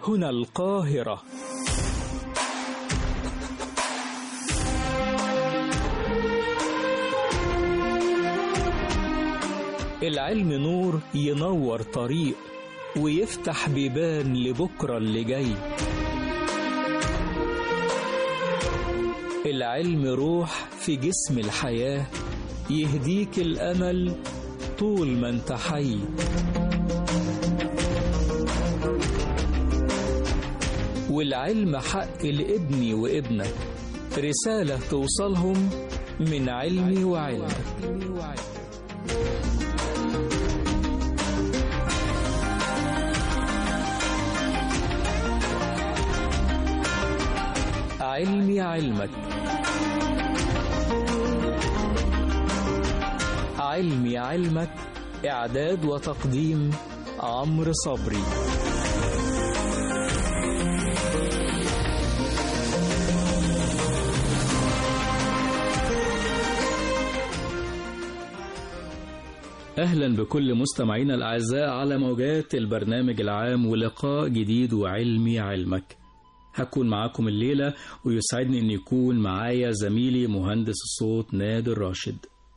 هنا القاهرة العلم نور ينور طريق ويفتح بيبان لبكرة اللي جاي العلم روح في جسم الحياة يهديك الأمل طول ما انت حي والعلم حق لابني وابنك رسالة توصلهم من علمي وعلمك علمي علمك علمي علمك إعداد وتقديم عمرو صبري أهلا بكل مستمعينا الأعزاء على موجات البرنامج العام ولقاء جديد وعلمي علمك هكون معاكم الليلة ويسعدني أن يكون معايا زميلي مهندس الصوت نادر راشد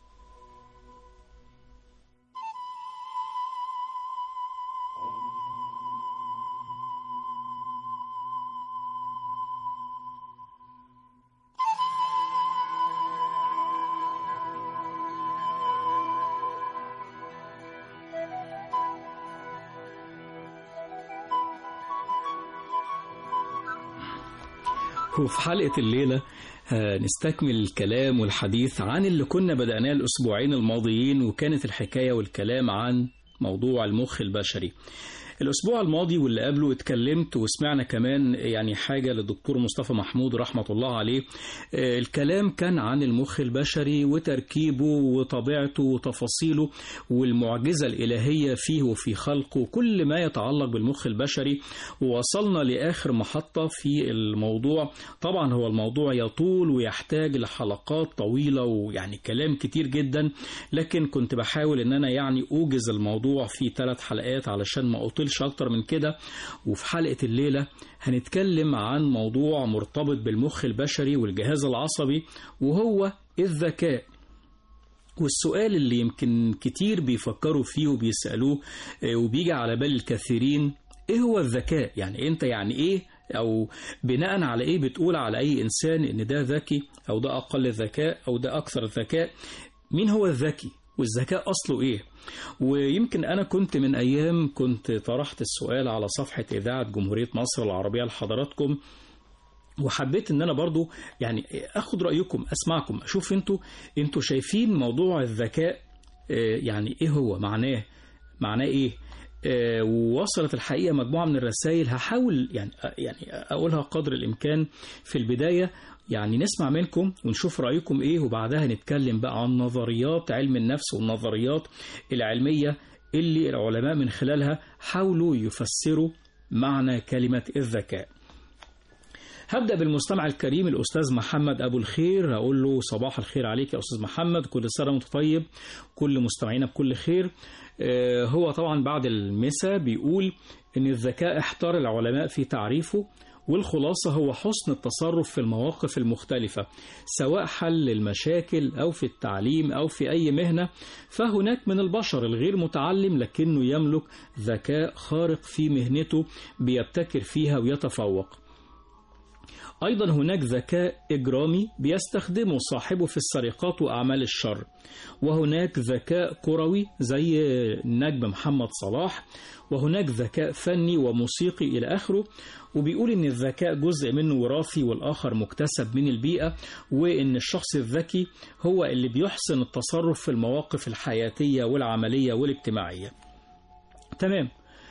وفي حلقة الليلة نستكمل الكلام والحديث عن اللي كنا بدأناه الأسبوعين الماضيين وكانت الحكاية والكلام عن موضوع المخ البشري الأسبوع الماضي واللي قبله اتكلمت وسمعنا كمان يعني حاجة للدكتور مصطفى محمود رحمة الله عليه الكلام كان عن المخ البشري وتركيبه وطبيعته وتفاصيله والمعجزة الإلهية فيه وفي خلقه كل ما يتعلق بالمخ البشري ووصلنا لآخر محطة في الموضوع طبعا هو الموضوع يطول ويحتاج لحلقات طويلة ويعني كلام كتير جدا لكن كنت بحاول ان انا يعني اوجز الموضوع في ثلاث حلقات علشان ما اطولش اكتر من كده وفي حلقة الليلة هنتكلم عن موضوع مرتبط بالمخ البشري والجهاز العصبي وهو الذكاء والسؤال اللي يمكن كتير بيفكروا فيه وبيسألوه وبيجي على بال الكثيرين ايه هو الذكاء يعني انت يعني ايه او بناء على ايه بتقول على اي انسان ان ده ذكي او ده اقل ذكاء او ده اكثر ذكاء مين هو الذكي والذكاء أصله إيه؟ ويمكن أنا كنت من أيام كنت طرحت السؤال على صفحة إذاعة جمهورية مصر العربية لحضراتكم وحبيت ان انا برضو يعني اخد رايكم اسمعكم اشوف انتوا انتوا شايفين موضوع الذكاء يعني ايه هو معناه معناه ايه ووصلت الحقيقه مجموعه من الرسائل هحاول يعني يعني اقولها قدر الامكان في البدايه يعني نسمع منكم ونشوف رأيكم إيه وبعدها نتكلم بقى عن نظريات علم النفس والنظريات العلمية اللي العلماء من خلالها حاولوا يفسروا معنى كلمة الذكاء هبدأ بالمستمع الكريم الأستاذ محمد أبو الخير أقول له صباح الخير عليك يا أستاذ محمد كل سنة وأنت طيب كل مستمعينا بكل خير هو طبعا بعد المساء بيقول إن الذكاء احتار العلماء في تعريفه والخلاصة هو حسن التصرف في المواقف المختلفة سواء حل المشاكل أو في التعليم أو في أي مهنة فهناك من البشر الغير متعلم لكنه يملك ذكاء خارق في مهنته بيبتكر فيها ويتفوق أيضا هناك ذكاء إجرامي بيستخدمه صاحبه في السرقات وأعمال الشر وهناك ذكاء كروي زي النجم محمد صلاح وهناك ذكاء فني وموسيقي إلى آخره وبيقول إن الذكاء جزء منه وراثي والآخر مكتسب من البيئة وإن الشخص الذكي هو اللي بيحسن التصرف في المواقف الحياتية والعملية والاجتماعية تمام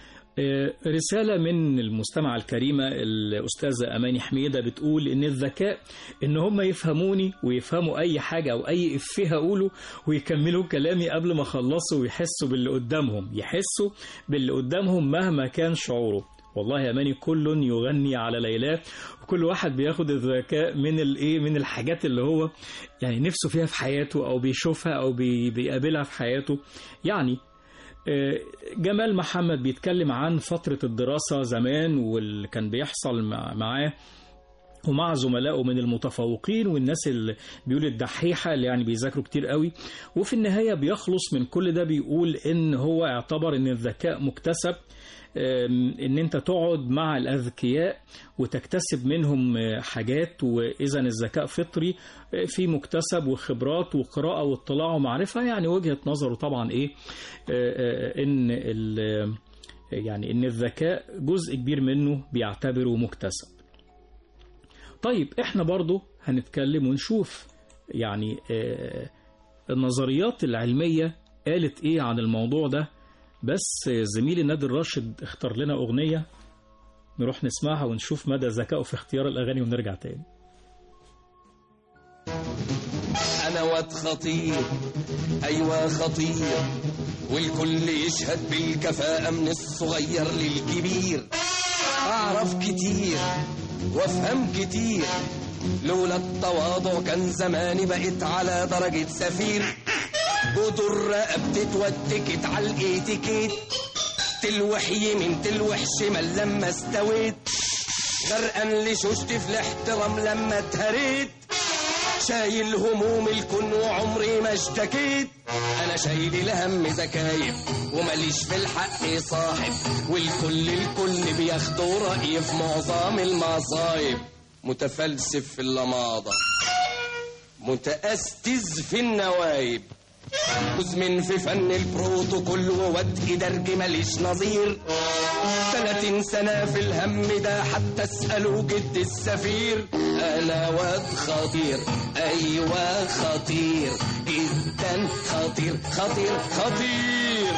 رسالة من المستمعة الكريمة الأستاذة أماني حميدة بتقول إن الذكاء إن هم يفهموني ويفهموا أي حاجة أو أي إفيه هقوله ويكملوا كلامي قبل ما أخلصه ويحسوا باللي قدامهم يحسوا باللي قدامهم مهما كان شعوره والله يا أماني كل يغني على ليلاه وكل واحد بياخد الذكاء من الايه من الحاجات اللي هو يعني نفسه فيها في حياته او بيشوفها او بي بيقابلها في حياته يعني آه، جمال محمد بيتكلم عن فترة الدراسة زمان واللي كان بيحصل مع- معاه ومع زملائه من المتفوقين والناس اللي بيقول الدحيحة اللي يعني بيذاكروا كتير قوي وفي النهاية بيخلص من كل ده بيقول ان هو اعتبر ان الذكاء مكتسب آم، ان انت تقعد مع الاذكياء وتكتسب منهم آه، حاجات واذا الذكاء فطري آه، في مكتسب وخبرات وقراءة واطلاع ومعرفة يعني وجهة نظره طبعا ايه آه، آه، ان ال- يعني ان الذكاء جزء كبير منه بيعتبره مكتسب طيب احنا برضو هنتكلم ونشوف يعني آه، النظريات العلمية قالت ايه عن الموضوع ده بس زميلي نادر راشد اختار لنا اغنية نروح نسمعها ونشوف مدى ذكائه في اختيار الاغاني ونرجع تاني انا واد خطير ايوه خطير والكل يشهد بالكفاءة من الصغير للكبير اعرف كتير وافهم كتير لولا التواضع كان زماني بقيت على درجة سفير جدر رقبتي اتوتكت على الاتيكيت تلوح يمين تلوح شمال لما استويت غرقان لشوشتي في الاحترام لما اتهريت شايل هموم الكون وعمري ما اشتكيت انا شايل الهم زكايب ومليش في الحق صاحب والكل الكل بياخدوا رأيي في معظم المصايب متفلسف في اللماضة متأستز في النوايب مزمن في فن البروتوكول وودء درج ماليش نظير تلاتين سنة في الهم ده حتى اسألوا جد السفير أنا واد خطير أيوة خطير جدا خطير خطير خطير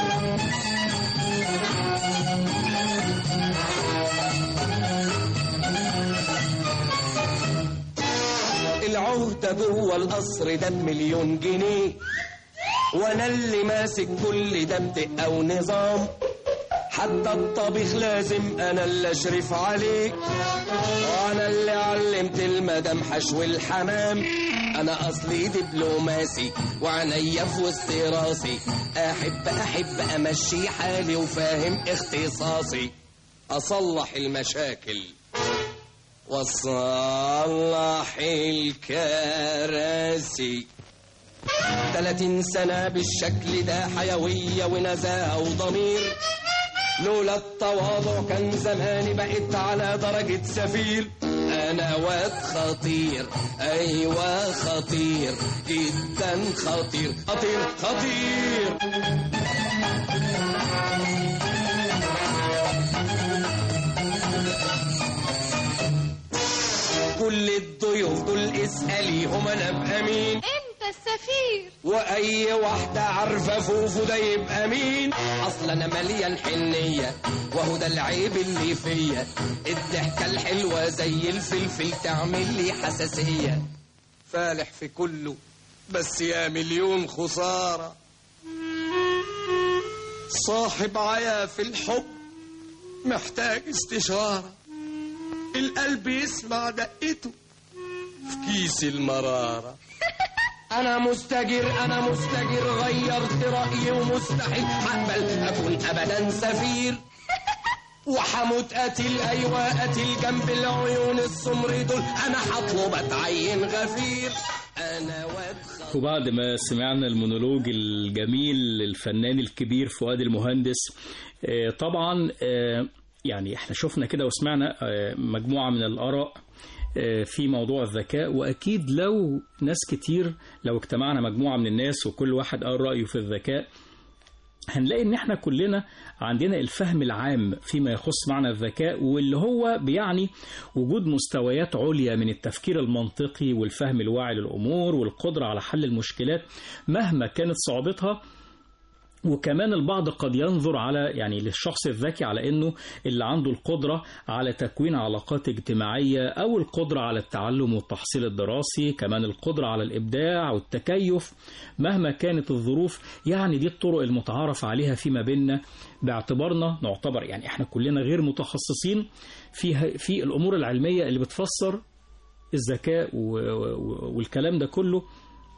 العهدة جوه القصر ده بمليون جنيه وانا اللي ماسك كل ده بدقة ونظام حتى الطبيخ لازم انا اللي اشرف عليه وانا اللي علمت المدام حشو الحمام انا اصلي دبلوماسي وعينيا في وسط راسي احب احب امشي حالي وفاهم اختصاصي اصلح المشاكل واصلح الكراسي 30 سنة بالشكل ده حيوية ونزاهة وضمير لولا التواضع كان زماني بقيت على درجة سفير أنا واد خطير أيوة خطير جدا خطير خطير خطير كل الضيوف دول اسأليهم أنا أبقى مين انت السفير واي واحدة عارفة فوفو ده يبقى مين اصل انا مليان حنية وهو ده العيب اللي فيا الضحكة الحلوة زي الفلفل تعمل لي حساسية فالح في كله بس يا مليون خسارة صاحب عيا في الحب محتاج استشارة القلب يسمع دقته في كيس المرارة أنا مستجر أنا مستجر غيرت رأيي ومستحيل هقبل أكون أبدا سفير وحموت قتيل أيوة قتيل جنب العيون السمر دول أنا هطلب أتعين غفير أنا واد خطير وبعد ما سمعنا المونولوج الجميل للفنان الكبير فؤاد المهندس آه، طبعا آه، يعني احنا شفنا كده وسمعنا آه، مجموعة من الآراء آه، في موضوع الذكاء وأكيد لو ناس كتير لو اجتمعنا مجموعة من الناس وكل واحد قال رأيه في الذكاء هنلاقي ان احنا كلنا عندنا الفهم العام فيما يخص معنى الذكاء واللي هو بيعني وجود مستويات عليا من التفكير المنطقي والفهم الواعي للامور والقدره على حل المشكلات مهما كانت صعوبتها وكمان البعض قد ينظر على يعني للشخص الذكي على انه اللي عنده القدره على تكوين علاقات اجتماعيه او القدره على التعلم والتحصيل الدراسي، كمان القدره على الابداع والتكيف مهما كانت الظروف، يعني دي الطرق المتعارف عليها فيما بيننا باعتبارنا نعتبر يعني احنا كلنا غير متخصصين في في الامور العلميه اللي بتفسر الذكاء و- و- والكلام ده كله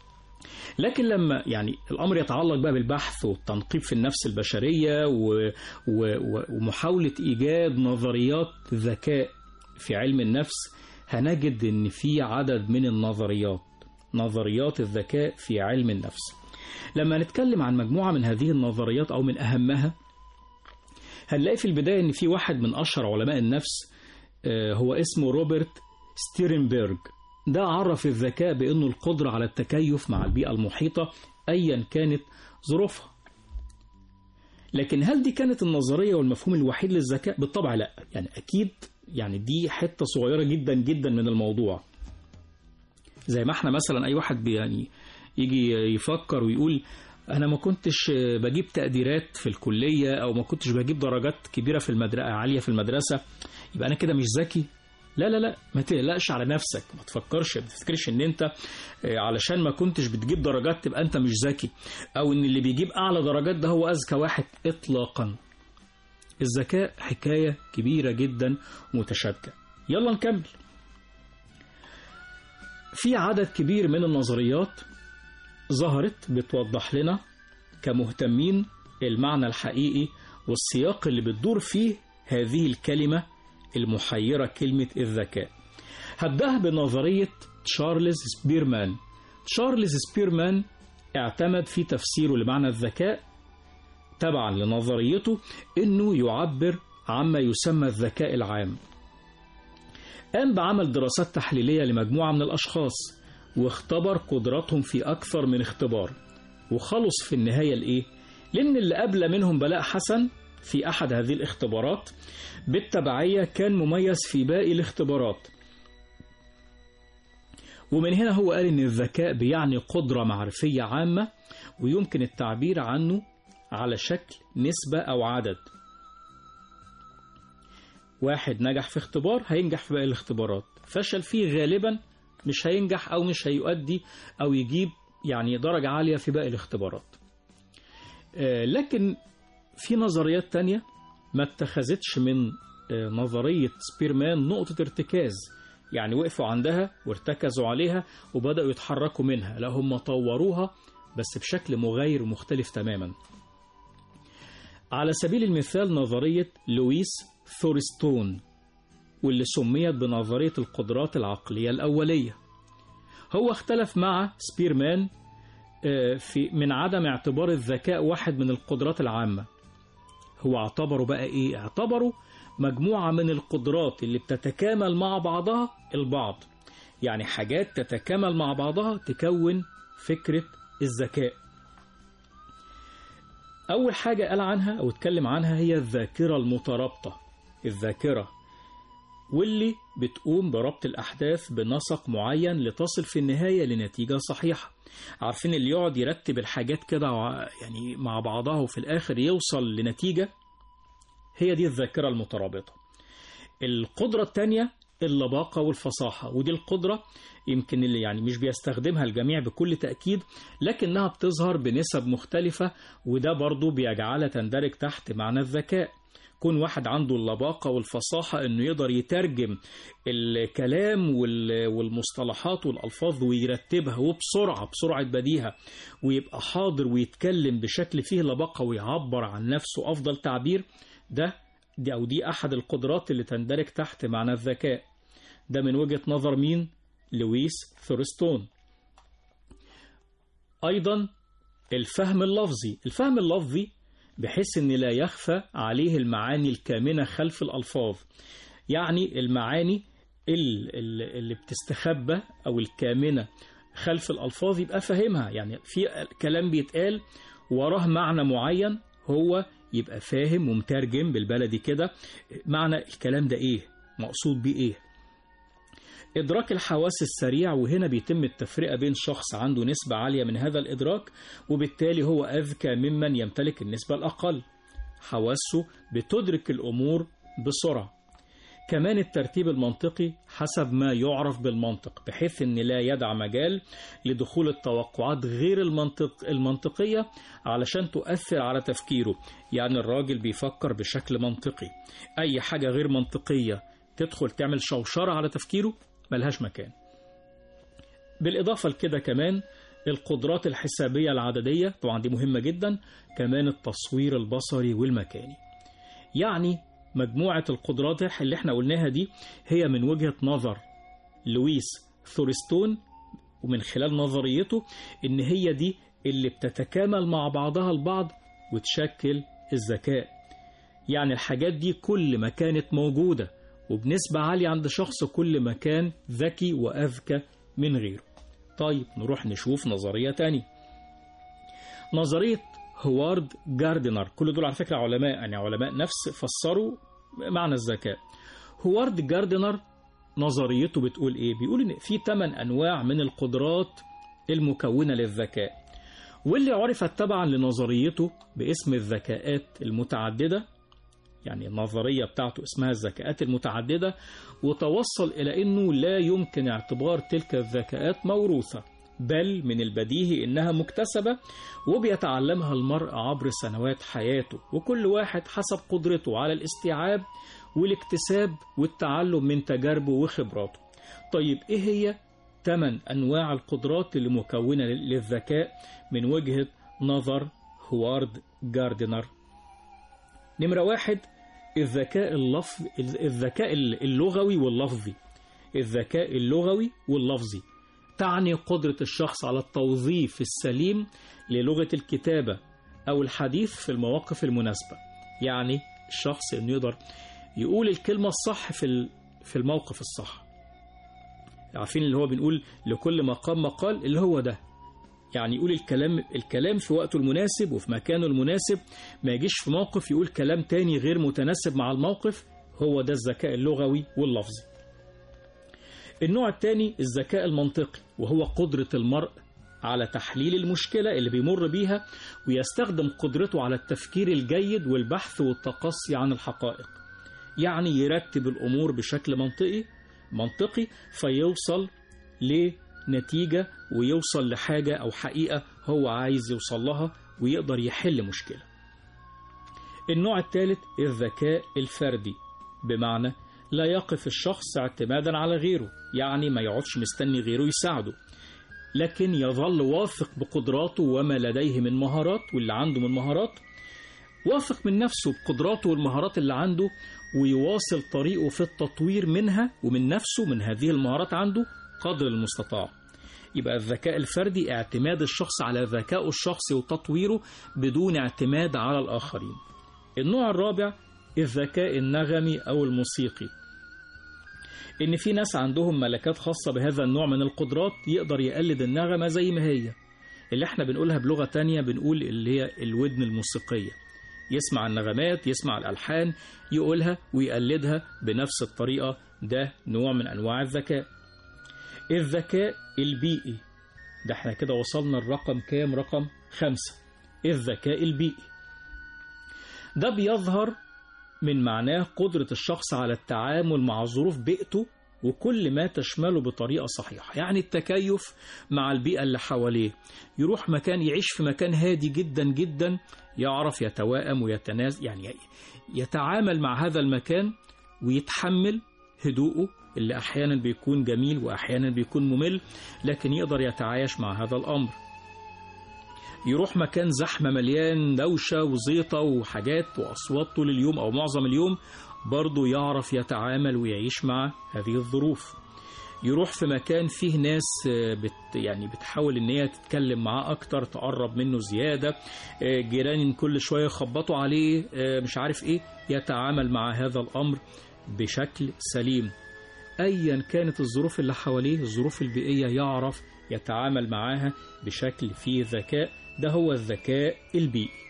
لكن لما يعني الأمر يتعلق بقى بالبحث والتنقيب في النفس البشرية و... و... ومحاولة إيجاد نظريات ذكاء في علم النفس هنجد إن في عدد من النظريات نظريات الذكاء في علم النفس لما نتكلم عن مجموعة من هذه النظريات أو من أهمها هنلاقي في البداية إن في واحد من أشهر علماء النفس هو اسمه روبرت ستيرنبرج ده عرف الذكاء بأنه القدرة على التكيف مع البيئة المحيطة أيا كانت ظروفها لكن هل دي كانت النظرية والمفهوم الوحيد للذكاء؟ بالطبع لا يعني أكيد يعني دي حتة صغيرة جدا جدا من الموضوع زي ما احنا مثلا أي واحد يعني يجي يفكر ويقول أنا ما كنتش بجيب تقديرات في الكلية أو ما كنتش بجيب درجات كبيرة في المدرسة عالية في المدرسة يبقى أنا كده مش ذكي لا لا لا ما تقلقش على نفسك ما تفكرش ما تفكرش ان انت علشان ما كنتش بتجيب درجات تبقى انت مش ذكي او ان اللي بيجيب اعلى درجات ده هو اذكى واحد اطلاقا الذكاء حكاية كبيرة جدا ومتشابكة يلا نكمل في عدد كبير من النظريات ظهرت بتوضح لنا كمهتمين المعنى الحقيقي والسياق اللي بتدور فيه هذه الكلمة المحيرة كلمة الذكاء هبدأها بنظرية تشارلز سبيرمان تشارلز سبيرمان اعتمد في تفسيره لمعنى الذكاء تبعا لنظريته انه يعبر عما يسمى الذكاء العام قام بعمل دراسات تحليلية لمجموعة من الأشخاص واختبر قدراتهم في أكثر من اختبار وخلص في النهاية لإيه؟ لأن اللي قبل منهم بلاء حسن في أحد هذه الاختبارات بالتبعية كان مميز في باقي الاختبارات ومن هنا هو قال إن الذكاء بيعني قدرة معرفية عامة ويمكن التعبير عنه على شكل نسبة أو عدد واحد نجح في اختبار هينجح في باقي الاختبارات فشل فيه غالبا مش هينجح أو مش هيؤدي أو يجيب يعني درجة عالية في باقي الاختبارات لكن في نظريات تانية ما اتخذتش من نظرية سبيرمان نقطة ارتكاز يعني وقفوا عندها وارتكزوا عليها وبدأوا يتحركوا منها لا هم طوروها بس بشكل مغاير ومختلف تماما على سبيل المثال نظرية لويس ثورستون واللي سميت بنظرية القدرات العقلية الأولية هو اختلف مع سبيرمان في من عدم اعتبار الذكاء واحد من القدرات العامة هو اعتبره بقى ايه اعتبره مجموعة من القدرات اللي بتتكامل مع بعضها البعض يعني حاجات تتكامل مع بعضها تكون فكرة الذكاء أول حاجة قال عنها أو اتكلم عنها هي الذاكرة المترابطة الذاكرة واللي بتقوم بربط الأحداث بنسق معين لتصل في النهاية لنتيجة صحيحة عارفين اللي يقعد يرتب الحاجات كده يعني مع بعضها وفي الآخر يوصل لنتيجة هي دي الذاكرة المترابطة القدرة الثانية اللباقة والفصاحة ودي القدرة يمكن اللي يعني مش بيستخدمها الجميع بكل تأكيد لكنها بتظهر بنسب مختلفة وده برضو بيجعلها تندرج تحت معنى الذكاء كون واحد عنده اللباقة والفصاحة انه يقدر يترجم الكلام والمصطلحات والألفاظ ويرتبها وبسرعة بسرعة بديهة ويبقى حاضر ويتكلم بشكل فيه لباقة ويعبر عن نفسه أفضل تعبير ده دي أو دي أحد القدرات اللي تندرج تحت معنى الذكاء ده من وجهة نظر مين؟ لويس ثورستون أيضا الفهم اللفظي الفهم اللفظي بحيث أن لا يخفى عليه المعاني الكامنة خلف الألفاظ يعني المعاني اللي بتستخبى أو الكامنة خلف الألفاظ يبقى فاهمها يعني في كلام بيتقال وراه معنى معين هو يبقى فاهم ومترجم بالبلدي كده معنى الكلام ده ايه مقصود بيه ايه إدراك الحواس السريع وهنا بيتم التفرقة بين شخص عنده نسبة عالية من هذا الإدراك وبالتالي هو أذكى ممن يمتلك النسبة الأقل حواسه بتدرك الأمور بسرعة كمان الترتيب المنطقي حسب ما يعرف بالمنطق بحيث أن لا يدع مجال لدخول التوقعات غير المنطق المنطقية علشان تؤثر على تفكيره يعني الراجل بيفكر بشكل منطقي أي حاجة غير منطقية تدخل تعمل شوشرة على تفكيره ملهاش مكان بالإضافة لكده كمان القدرات الحسابية العددية طبعا دي مهمة جدا كمان التصوير البصري والمكاني يعني مجموعة القدرات اللي احنا قلناها دي هي من وجهة نظر لويس ثورستون ومن خلال نظريته ان هي دي اللي بتتكامل مع بعضها البعض وتشكل الذكاء يعني الحاجات دي كل ما كانت موجودة وبنسبة عالية عند شخص كل ما كان ذكي وأذكى من غيره طيب نروح نشوف نظرية تانية نظرية هوارد جاردنر كل دول على فكرة علماء يعني علماء نفس فسروا معنى الذكاء هوارد جاردنر نظريته بتقول ايه بيقول ان في 8 انواع من القدرات المكونة للذكاء واللي عرفت تبعا لنظريته باسم الذكاءات المتعددة يعني النظرية بتاعته اسمها الذكاءات المتعددة وتوصل إلى أنه لا يمكن اعتبار تلك الذكاءات موروثة بل من البديهي إنها مكتسبة وبيتعلمها المرء عبر سنوات حياته وكل واحد حسب قدرته على الاستيعاب والاكتساب والتعلم من تجاربه وخبراته طيب إيه هي ثمان أنواع القدرات اللي مكونة للذكاء من وجهة نظر هوارد جاردنر نمرة واحد الذكاء اللفظ الذكاء اللغوي واللفظي الذكاء اللغوي واللفظي تعني قدرة الشخص على التوظيف السليم للغة الكتابة أو الحديث في المواقف المناسبة يعني الشخص إنه يقدر يقول الكلمة الصح في في الموقف الصح عارفين اللي هو بنقول لكل مقام مقال اللي هو ده يعني يقول الكلام الكلام في وقته المناسب وفي مكانه المناسب ما يجيش في موقف يقول كلام تاني غير متناسب مع الموقف هو ده الذكاء اللغوي واللفظي النوع الثاني الذكاء المنطقي وهو قدرة المرء على تحليل المشكلة اللي بيمر بيها ويستخدم قدرته على التفكير الجيد والبحث والتقصي عن الحقائق يعني يرتب الأمور بشكل منطقي منطقي فيوصل لنتيجة ويوصل لحاجة أو حقيقة هو عايز يوصل لها ويقدر يحل مشكلة النوع الثالث الذكاء الفردي بمعنى لا يقف الشخص اعتمادا على غيره يعني ما يقعدش مستني غيره يساعده لكن يظل واثق بقدراته وما لديه من مهارات واللي عنده من مهارات واثق من نفسه بقدراته والمهارات اللي عنده ويواصل طريقه في التطوير منها ومن نفسه من هذه المهارات عنده قدر المستطاع يبقى الذكاء الفردي اعتماد الشخص على ذكائه الشخصي وتطويره بدون اعتماد على الآخرين النوع الرابع الذكاء النغمي أو الموسيقي إن في ناس عندهم ملكات خاصة بهذا النوع من القدرات يقدر يقلد النغمة زي ما هي اللي احنا بنقولها بلغة تانية بنقول اللي هي الودن الموسيقية يسمع النغمات يسمع الألحان يقولها ويقلدها بنفس الطريقة ده نوع من أنواع الذكاء الذكاء البيئي ده احنا كده وصلنا الرقم كام رقم خمسة الذكاء البيئي ده بيظهر من معناه قدرة الشخص على التعامل مع ظروف بيئته وكل ما تشمله بطريقة صحيحة يعني التكيف مع البيئة اللي حواليه يروح مكان يعيش في مكان هادي جدا جدا يعرف يتوائم ويتناز يعني يتعامل مع هذا المكان ويتحمل هدوءه اللي أحيانا بيكون جميل وأحيانا بيكون ممل لكن يقدر يتعايش مع هذا الأمر يروح مكان زحمة مليان دوشة وزيطة وحاجات وأصوات طول اليوم أو معظم اليوم برضه يعرف يتعامل ويعيش مع هذه الظروف يروح في مكان فيه ناس بت يعني بتحاول ان هي تتكلم معاه اكتر تقرب منه زياده جيران كل شويه يخبطوا عليه مش عارف ايه يتعامل مع هذا الامر بشكل سليم ايا كانت الظروف اللي حواليه الظروف البيئيه يعرف يتعامل معاها بشكل فيه ذكاء ده هو الذكاء البيئي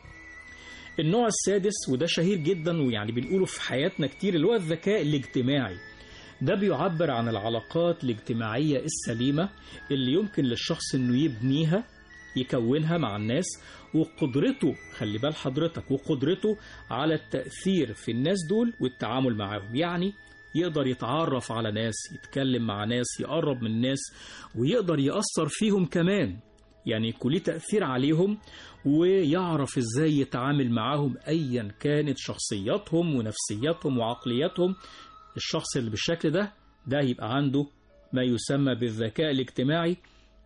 النوع السادس وده شهير جدا ويعني بنقوله في حياتنا كتير اللي هو الذكاء الاجتماعي ده بيعبر عن العلاقات الاجتماعية السليمة اللي يمكن للشخص انه يبنيها يكونها مع الناس وقدرته خلي بال حضرتك وقدرته على التأثير في الناس دول والتعامل معاهم يعني يقدر يتعرف على ناس يتكلم مع ناس يقرب من الناس ويقدر يأثر فيهم كمان يعني يكون ليه تأثير عليهم ويعرف ازاي يتعامل معاهم ايا كانت شخصياتهم ونفسياتهم وعقلياتهم الشخص اللي بالشكل ده ده يبقى عنده ما يسمى بالذكاء الاجتماعي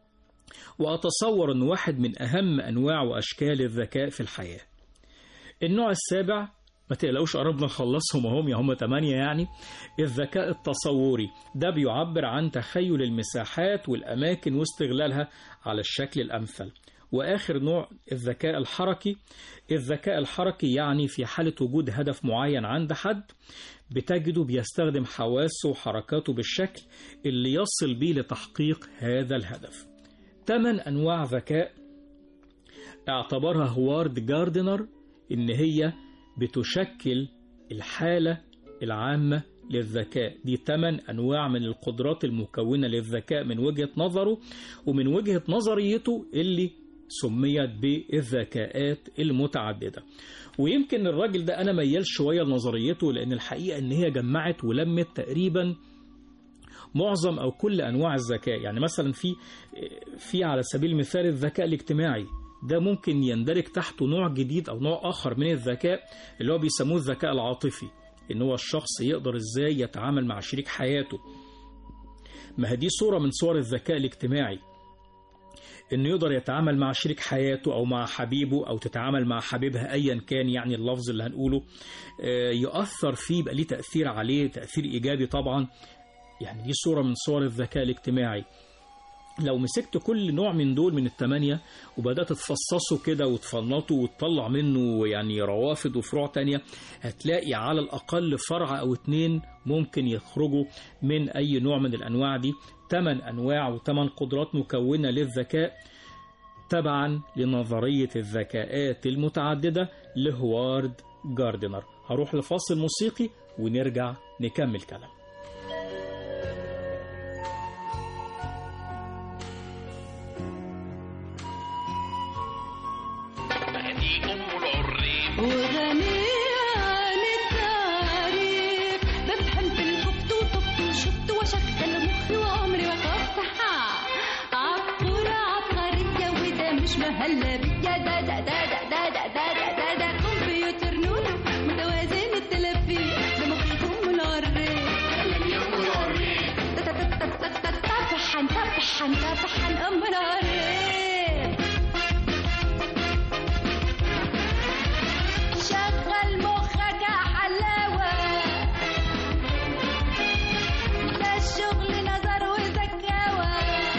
وأتصور أنه واحد من أهم أنواع وأشكال الذكاء في الحياة النوع السابع ما تقلقوش قربنا نخلصهم اهم يا هم تمانية يعني الذكاء التصوري ده بيعبر عن تخيل المساحات والأماكن واستغلالها على الشكل الأمثل وآخر نوع الذكاء الحركي الذكاء الحركي يعني في حالة وجود هدف معين عند حد بتجده بيستخدم حواسه وحركاته بالشكل اللي يصل بيه لتحقيق هذا الهدف ثمان أنواع ذكاء اعتبرها هوارد جاردنر إن هي بتشكل الحالة العامة للذكاء دي ثمان أنواع من القدرات المكونة للذكاء من وجهة نظره ومن وجهة نظريته اللي سميت بالذكاءات المتعددة ويمكن الراجل ده أنا ميال شوية لنظريته لأن الحقيقة إن هي جمعت ولمت تقريبا معظم أو كل أنواع الذكاء يعني مثلا في في على سبيل المثال الذكاء الاجتماعي ده ممكن يندرج تحته نوع جديد أو نوع آخر من الذكاء اللي هو بيسموه الذكاء العاطفي إن هو الشخص يقدر إزاي يتعامل مع شريك حياته ما هي دي صورة من صور الذكاء الاجتماعي انه يقدر يتعامل مع شريك حياته او مع حبيبه او تتعامل مع حبيبها ايا كان يعني اللفظ اللي هنقوله يؤثر فيه يبقى ليه تاثير عليه تاثير ايجابي طبعا يعني دي صوره من صور الذكاء الاجتماعي لو مسكت كل نوع من دول من الثمانية وبدأت تفصصه كده وتفنطه وتطلع منه يعني روافد وفروع تانية هتلاقي على الأقل فرع أو اتنين ممكن يخرجوا من أي نوع من الأنواع دي ثمان أنواع وثمان قدرات مكونة للذكاء تبعا لنظرية الذكاءات المتعددة لهوارد جاردنر هروح لفاصل موسيقي ونرجع نكمل كلام وغنية عن التاريخ بفهم في الخبط وطبط وشط وشغل مخي وعمري وقفتها عبقورة عبقرية وده مش مهلة بيا دا دا دا دا دا دا دا دا دا دا كمبيوتر نونو متوازن التلفي ده مخيكم العريق تفحن تفحن تفحن أم العريق شغل مخك يا حلاوة ده الشغل نظر وزكاوة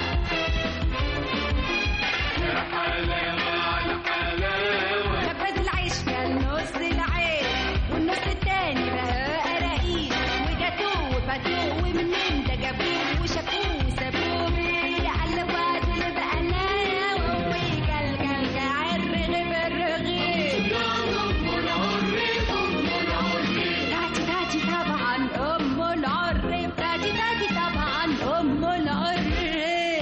خبز العيش كان نص العين والنص التاني بقى قراقيش وجاتوه وفاتوه ومنين ده جابوه وشافوه سابوه على بعض اللي بقى ناوي ويجلجل كعر غير الرغيف تاتي تاتي طبعا ام العريف تاتي تاتي طبعا ام العريف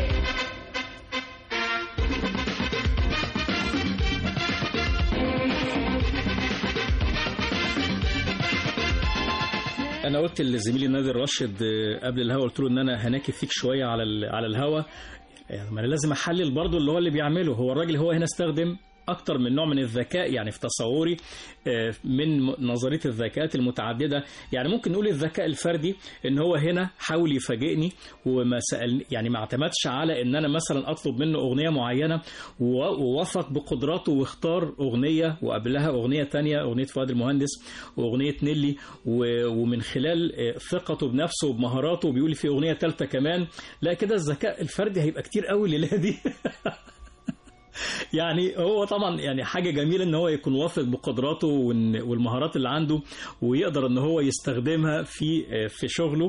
انا قلت لزميلي نادر راشد آه، قبل الهوا قلت له ان انا هناكب فيك شويه على ال- على الهوا يعني ما انا لازم احلل برضه اللي هو اللي بيعمله هو الراجل هو هنا استخدم اكتر من نوع من الذكاء يعني في تصوري آه، من م- نظريه الذكاءات المتعدده يعني ممكن نقول الذكاء الفردي ان هو هنا حاول يفاجئني وما سال يعني ما اعتمدش على ان انا مثلا اطلب منه اغنيه معينه و- ووثق بقدراته واختار اغنيه وقبلها اغنيه تانية اغنيه فؤاد المهندس واغنيه نيلي و- ومن خلال آه، ثقته بنفسه وبمهاراته بيقول لي في اغنيه ثالثه كمان لا كده الذكاء الفردي هيبقى كتير قوي الليله دي يعني هو طبعا يعني حاجه جميله ان هو يكون واثق بقدراته وإن- والمهارات اللي عنده ويقدر ان هو يستخدمها في في شغله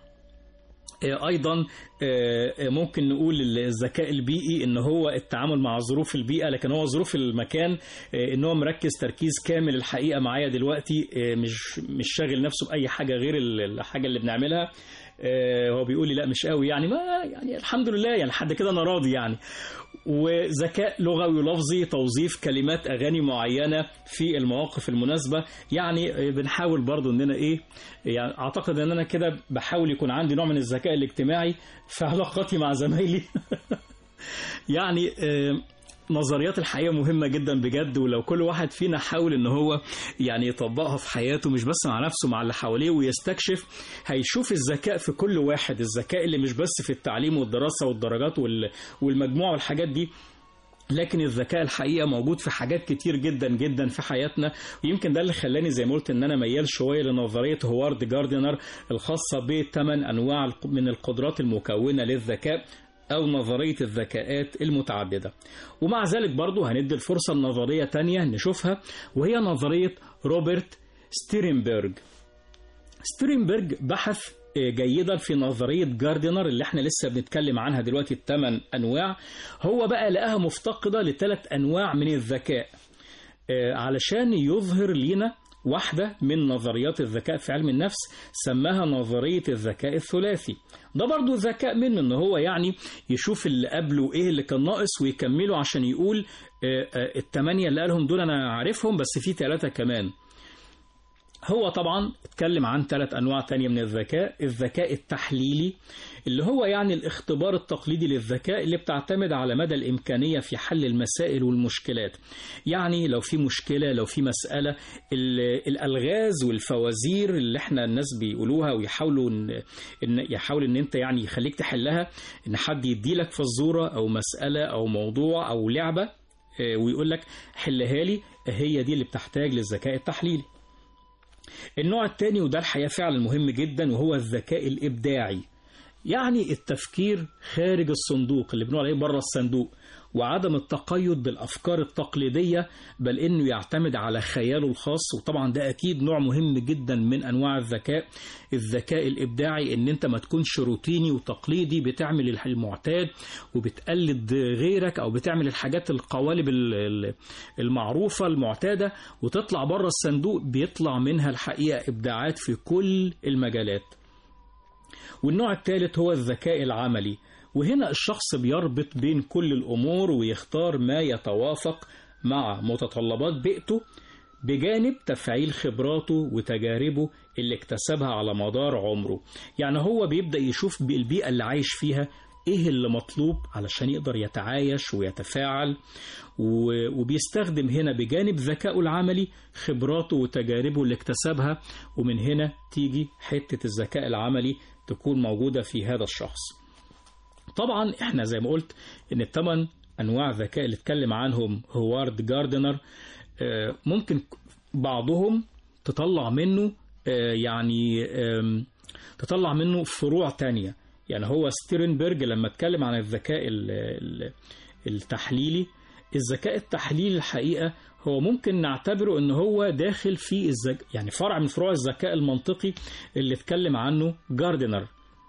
ايضا ممكن نقول الذكاء البيئي ان هو التعامل مع ظروف البيئه لكن هو ظروف المكان ان هو مركز تركيز كامل الحقيقه معايا دلوقتي مش مش شاغل نفسه باي حاجه غير الحاجه اللي بنعملها هو بيقول لي لا مش قوي يعني ما يعني الحمد لله يعني لحد كده انا راضي يعني وذكاء لغوي ولفظي توظيف كلمات اغاني معينه في المواقف المناسبه يعني بنحاول برضو اننا ايه يعني اعتقد ان انا كده بحاول يكون عندي نوع من الذكاء الاجتماعي في علاقاتي مع زمايلي يعني نظريات الحقيقة مهمة جدا بجد ولو كل واحد فينا حاول ان هو يعني يطبقها في حياته مش بس مع نفسه مع اللي حواليه ويستكشف هيشوف الذكاء في كل واحد الذكاء اللي مش بس في التعليم والدراسة والدرجات وال- والمجموع والحاجات دي لكن الذكاء الحقيقه موجود في حاجات كتير جدا جدا في حياتنا ويمكن ده اللي خلاني زي ما قلت ان انا ميال شويه لنظريه هوارد جاردنر الخاصه بثمان انواع الق- من القدرات المكونه للذكاء أو نظرية الذكاءات المتعددة ومع ذلك برضو هندي الفرصة لنظرية تانية نشوفها وهي نظرية روبرت ستيرنبرج ستيرنبرج بحث جيدا في نظرية جاردنر اللي احنا لسه بنتكلم عنها دلوقتي الثمان أنواع هو بقى لقاها مفتقدة لثلاث أنواع من الذكاء آه، علشان يظهر لينا واحدة من نظريات الذكاء في علم النفس سماها نظرية الذكاء الثلاثي ده برضو ذكاء منه ان هو يعني يشوف اللي قبله ايه اللي كان ناقص ويكمله عشان يقول آه، آه، التمانية اللي قالهم دول انا عارفهم بس في ثلاثة كمان هو طبعا اتكلم عن ثلاث انواع تانية من الذكاء الذكاء التحليلي اللي هو يعني الاختبار التقليدي للذكاء اللي بتعتمد على مدى الامكانيه في حل المسائل والمشكلات يعني لو في مشكله لو في مساله ال- الالغاز والفوازير اللي احنا الناس بيقولوها ويحاولوا ان ان يحاول ان انت يعني يخليك تحلها ان حد يديلك فزوره او مساله او موضوع او لعبه آه، ويقول لك حلها لي هي دي اللي بتحتاج للذكاء التحليلي النوع الثاني وده الحقيقة فعلا مهم جدا وهو الذكاء الإبداعي يعني التفكير خارج الصندوق اللي بنقول عليه بره الصندوق وعدم التقيد بالأفكار التقليدية بل إنه يعتمد على خياله الخاص وطبعا ده أكيد نوع مهم جدا من أنواع الذكاء الذكاء الإبداعي إن أنت ما تكونش روتيني وتقليدي بتعمل المعتاد وبتقلد غيرك أو بتعمل الحاجات القوالب ال- ال- المعروفة المعتادة وتطلع بره الصندوق بيطلع منها الحقيقة إبداعات في كل المجالات والنوع الثالث هو الذكاء العملي وهنا الشخص بيربط بين كل الأمور ويختار ما يتوافق مع متطلبات بيئته بجانب تفعيل خبراته وتجاربه اللي اكتسبها على مدار عمره يعني هو بيبدأ يشوف البيئة اللي عايش فيها ايه اللي مطلوب علشان يقدر يتعايش ويتفاعل و- وبيستخدم هنا بجانب ذكائه العملي خبراته وتجاربه اللي اكتسبها ومن هنا تيجي حتة الذكاء العملي تكون موجودة في هذا الشخص طبعا احنا زي ما قلت ان الثمان انواع ذكاء اللي اتكلم عنهم هوارد جاردنر آه، ممكن بعضهم تطلع منه آه، يعني آم، تطلع منه فروع تانية يعني هو ستيرنبرج لما اتكلم عن الذكاء ال- ال- التحليلي الذكاء التحليلي الحقيقة هو ممكن نعتبره ان هو داخل في الذك... يعني فرع من فروع الذكاء المنطقي اللي اتكلم عنه جاردنر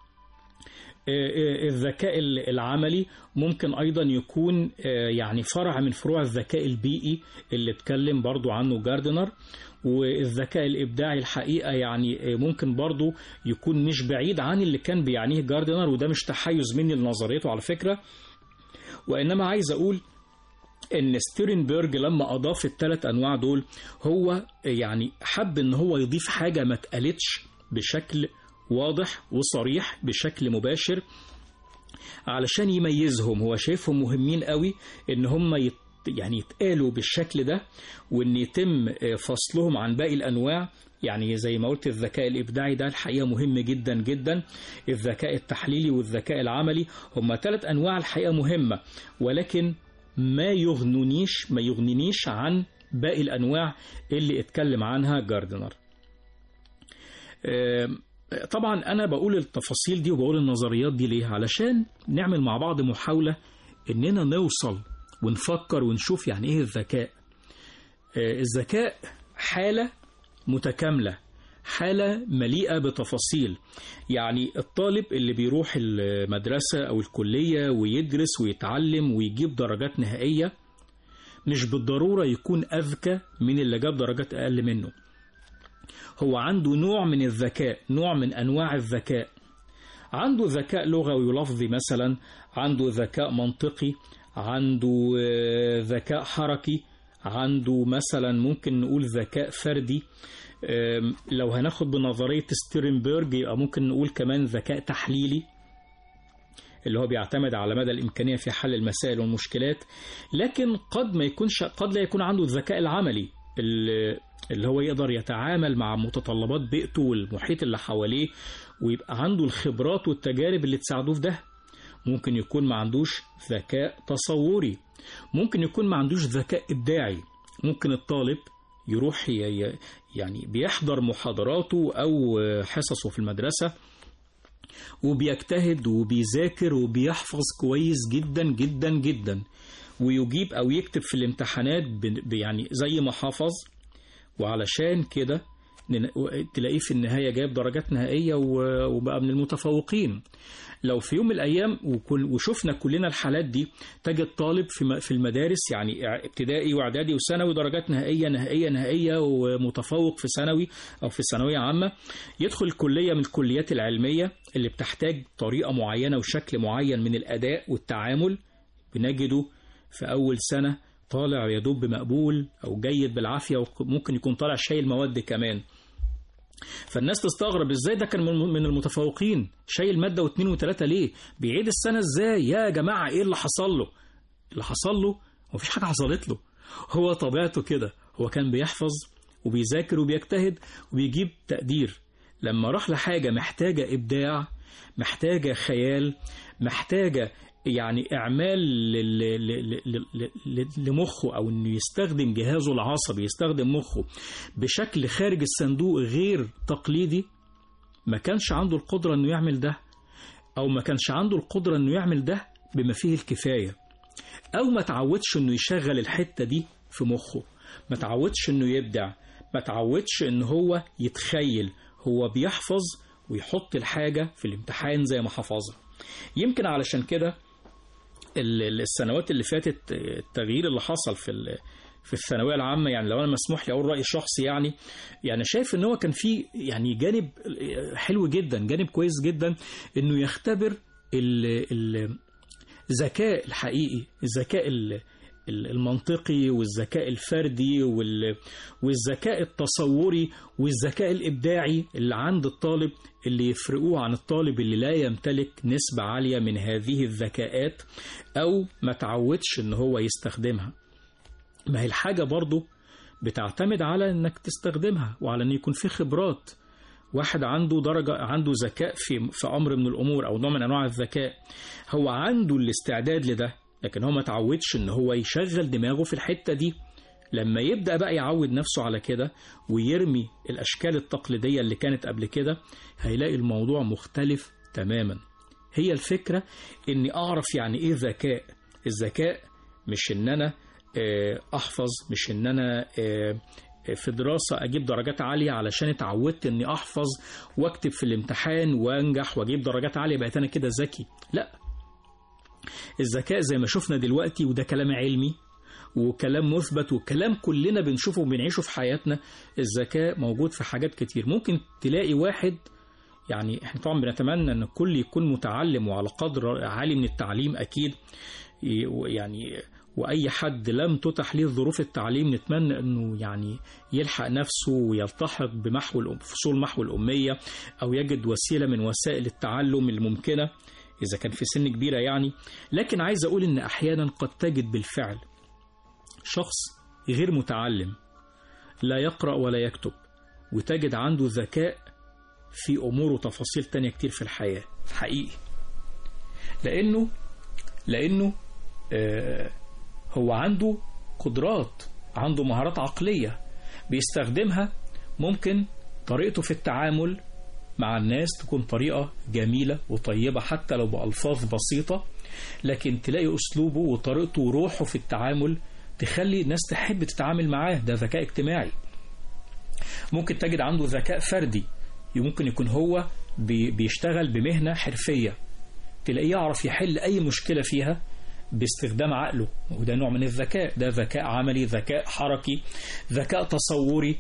الذكاء العملي ممكن أيضا يكون يعني فرع من فروع الذكاء البيئي اللي اتكلم برضو عنه جاردنر والذكاء الإبداعي الحقيقة يعني ممكن برضو يكون مش بعيد عن اللي كان بيعنيه جاردنر وده مش تحيز مني لنظريته على فكرة وإنما عايز أقول ان ستيرنبرج لما اضاف الثلاث انواع دول هو يعني حب ان هو يضيف حاجه ما اتقالتش بشكل واضح وصريح بشكل مباشر علشان يميزهم هو شايفهم مهمين قوي ان هم يت يعني يتقالوا بالشكل ده وان يتم فصلهم عن باقي الانواع يعني زي ما قلت الذكاء الابداعي ده الحقيقه مهم جدا جدا الذكاء التحليلي والذكاء العملي هم ثلاث انواع الحقيقه مهمه ولكن ما يغنونيش ما يغنينيش عن باقي الانواع اللي اتكلم عنها جاردنر طبعا انا بقول التفاصيل دي وبقول النظريات دي ليه علشان نعمل مع بعض محاولة اننا نوصل ونفكر ونشوف يعني ايه الذكاء الذكاء حالة متكاملة حالة مليئة بتفاصيل يعني الطالب اللي بيروح المدرسة أو الكلية ويدرس ويتعلم ويجيب درجات نهائية مش بالضرورة يكون أذكى من اللي جاب درجات أقل منه هو عنده نوع من الذكاء نوع من أنواع الذكاء عنده ذكاء لغوي ولفظي مثلا عنده ذكاء منطقي عنده ذكاء حركي عنده مثلا ممكن نقول ذكاء فردي لو هناخد بنظرية ستيرنبرج يبقى ممكن نقول كمان ذكاء تحليلي اللي هو بيعتمد على مدى الإمكانية في حل المسائل والمشكلات لكن قد ما يكونش قد لا يكون عنده الذكاء العملي اللي اللي هو يقدر يتعامل مع متطلبات بيئته والمحيط اللي حواليه ويبقى عنده الخبرات والتجارب اللي تساعدوه في ده ممكن يكون ما عندوش ذكاء تصوري ممكن يكون ما عندوش ذكاء إبداعي ممكن الطالب يروح ي- ي- يعني بيحضر محاضراته أو حصصه في المدرسة وبيجتهد وبيذاكر وبيحفظ كويس جدا جدا جدا ويجيب أو يكتب في الامتحانات ب- ب- يعني زي ما حفظ وعلشان كده نن- تلاقيه في النهاية جايب درجات نهائية و- وبقى من المتفوقين لو في يوم من الأيام وكل وشفنا كلنا الحالات دي تجد طالب في م- في المدارس يعني إع- ابتدائي وإعدادي وثانوي درجات نهائية نهائية نهائية ومتفوق في ثانوي أو في ثانوية عامة يدخل كلية من الكليات العلمية اللي بتحتاج طريقة معينة وشكل معين من الأداء والتعامل بنجده في أول سنة طالع يدوب بمقبول أو جيد بالعافية وممكن يكون طالع شايل مواد كمان فالناس تستغرب ازاي ده كان من من المتفوقين شايل ماده واثنين وثلاثه ليه؟ بيعيد السنه ازاي؟ يا جماعه ايه اللي حصل له؟ اللي حصل له مفيش حاجه حصلت له هو طبيعته كده هو كان بيحفظ وبيذاكر وبيجتهد وبيجيب تقدير لما راح لحاجه محتاجه ابداع محتاجه خيال محتاجه يعني اعمال لل- لل- لل- لل- لمخه او انه يستخدم جهازه العصبي يستخدم مخه بشكل خارج الصندوق غير تقليدي ما كانش عنده القدرة انه يعمل ده او ما كانش عنده القدرة انه يعمل ده بما فيه الكفاية او ما تعودش انه يشغل الحتة دي في مخه ما تعودش انه يبدع ما تعودش ان هو يتخيل هو بيحفظ ويحط الحاجة في الامتحان زي ما حفظها يمكن علشان كده ال- ال- السنوات اللي فاتت التغيير اللي حصل في ال- في الثانويه العامه يعني لو انا مسموح لي اقول راي شخصي يعني يعني شايف ان هو كان في يعني جانب حلو جدا جانب كويس جدا انه يختبر ال- ال- الذكاء الحقيقي الذكاء ال- ال- المنطقي والذكاء الفردي وال- والذكاء التصوري والذكاء الإبداعي اللي عند الطالب اللي يفرقوه عن الطالب اللي لا يمتلك نسبة عالية من هذه الذكاءات أو ما تعودش إن هو يستخدمها ما هي الحاجة برضو بتعتمد على إنك تستخدمها وعلى إن يكون في خبرات واحد عنده درجة عنده ذكاء في في أمر من الأمور أو نوع من أنواع الذكاء هو عنده الاستعداد لده لكن هو ما تعودش إن هو يشغل دماغه في الحتة دي لما يبدأ بقى يعود نفسه على كده ويرمي الأشكال التقليدية اللي كانت قبل كده هيلاقي الموضوع مختلف تماما هي الفكرة إني أعرف يعني إيه ذكاء الذكاء مش إن أنا آه، أحفظ مش إن أنا آه، في دراسة أجيب درجات عالية علشان اتعودت إني أحفظ وأكتب في الامتحان وأنجح وأجيب درجات عالية بقيت أنا كده ذكي لا الذكاء زي ما شفنا دلوقتي وده كلام علمي وكلام مثبت وكلام كلنا بنشوفه وبنعيشه في حياتنا الذكاء موجود في حاجات كتير ممكن تلاقي واحد يعني احنا طبعا بنتمنى ان الكل يكون متعلم وعلى قدر عالي من التعليم اكيد يعني واي حد لم تتح ليه ظروف التعليم نتمنى انه يعني يلحق نفسه ويلتحق بمحو الأم- فصول محو الاميه او يجد وسيله من وسائل التعلم الممكنه اذا كان في سن كبيره يعني لكن عايز اقول ان احيانا قد تجد بالفعل شخص غير متعلم لا يقرأ ولا يكتب وتجد عنده ذكاء في أمور وتفاصيل تانية كتير في الحياة حقيقي لأنه لأنه آه هو عنده قدرات عنده مهارات عقلية بيستخدمها ممكن طريقته في التعامل مع الناس تكون طريقة جميلة وطيبة حتى لو بألفاظ بسيطة لكن تلاقي أسلوبه وطريقته وروحه في التعامل تخلي الناس تحب تتعامل معاه ده ذكاء اجتماعي ممكن تجد عنده ذكاء فردي ممكن يكون هو بي- بيشتغل بمهنة حرفية تلاقيه يعرف يحل أي مشكلة فيها باستخدام عقله وده نوع من الذكاء ده ذكاء عملي ذكاء حركي ذكاء تصوري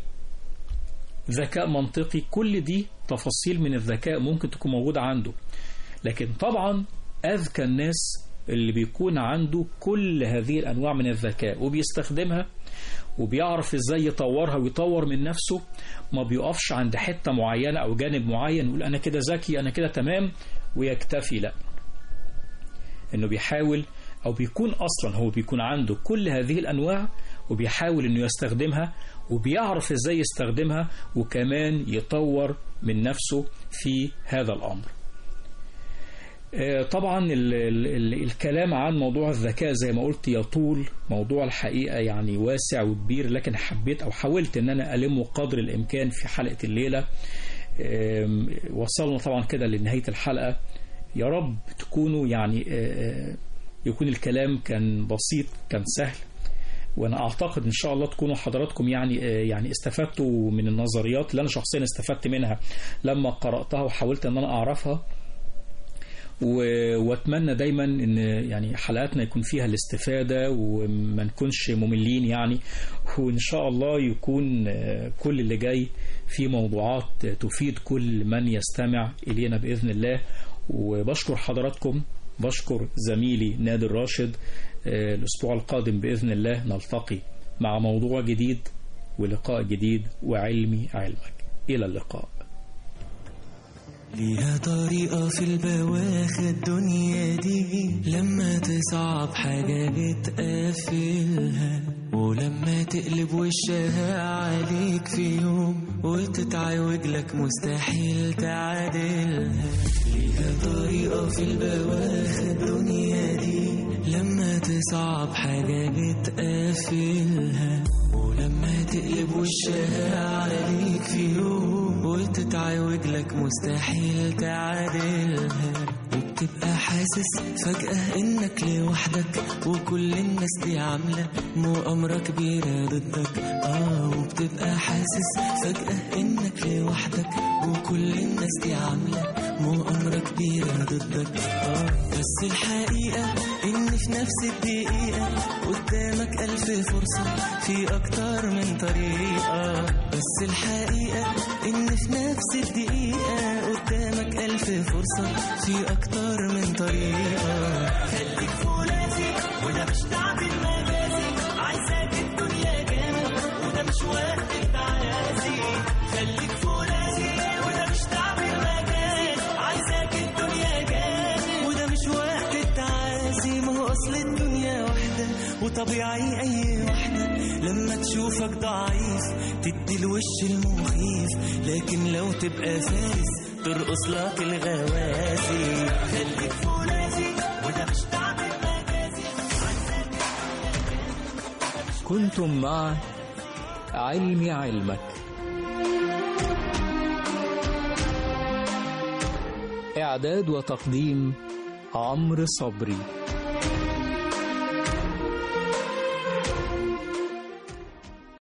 ذكاء منطقي كل دي تفاصيل من الذكاء ممكن تكون موجودة عنده لكن طبعا أذكى الناس اللي بيكون عنده كل هذه الأنواع من الذكاء وبيستخدمها وبيعرف ازاي يطورها ويطور من نفسه ما بيقفش عند حتة معينة أو جانب معين يقول أنا كده ذكي أنا كده تمام ويكتفي لا انه بيحاول او بيكون اصلا هو بيكون عنده كل هذه الانواع وبيحاول انه يستخدمها وبيعرف ازاي يستخدمها وكمان يطور من نفسه في هذا الامر آه، طبعا ال ال ال الكلام عن موضوع الذكاء زي ما قلت يطول موضوع الحقيقة يعني واسع وكبير لكن حبيت أو حاولت أن أنا ألمه قدر الإمكان في حلقة الليلة آم، وصلنا طبعا كده لنهاية الحلقة يا رب تكونوا يعني آه، آه، يكون الكلام كان بسيط كان سهل وانا اعتقد ان شاء الله تكونوا حضراتكم يعني آه، يعني استفدتوا من النظريات اللي انا شخصيا استفدت منها لما قراتها وحاولت ان انا اعرفها و- واتمنى دايما ان يعني حلقاتنا يكون فيها الاستفاده وما نكونش مملين يعني وان شاء الله يكون آه، كل اللي جاي في موضوعات تفيد كل من يستمع الينا باذن الله وبشكر حضراتكم بشكر زميلي نادر راشد آه، الاسبوع القادم باذن الله نلتقي مع موضوع جديد ولقاء جديد وعلمي علمك الى اللقاء ليها طريقة في البواخ الدنيا دي لما تصعب حاجة بتقفلها ولما تقلب وشها عليك في يوم وتتعوج لك مستحيل تعادلها ليها طريقة في البواخ الدنيا دي لما تصعب حاجة بتقفلها ولما تقلب وشها عليك في يوم وتتعوج لك مستحيل تعادلها وبتبقى حاسس فجأة انك لوحدك وكل الناس دي عاملة مؤامرة كبيرة ضدك اه وبتبقى حاسس فجأة انك لوحدك وكل الناس دي عاملة مؤامرة كبيرة ضدك اه بس الحقيقة ان في نفس الدقيقة قدامك ألف فرصة في أكتر من طريقة بس الحقيقة إن في نفس الدقيقة قدامك ألف فرصة في أكتر من طريقة خليك فولاذي وده مش تعبير مجازي عايزاك الدنيا جامد وده مش وقت التعازي خليك فولاذي وده مش تعبير مجازي عايزاك الدنيا جامد وده مش وقت التعازي ما هو أصل الدنيا واحدة وطبيعي أي واحدة لما تشوفك ضعيف تدي الوش المخيف لكن لو تبقى فارس ترقص لك الغواسي خليك فولاذي وده مش تعبير مجازي كنتم مع علمي علمك إعداد وتقديم عمرو صبري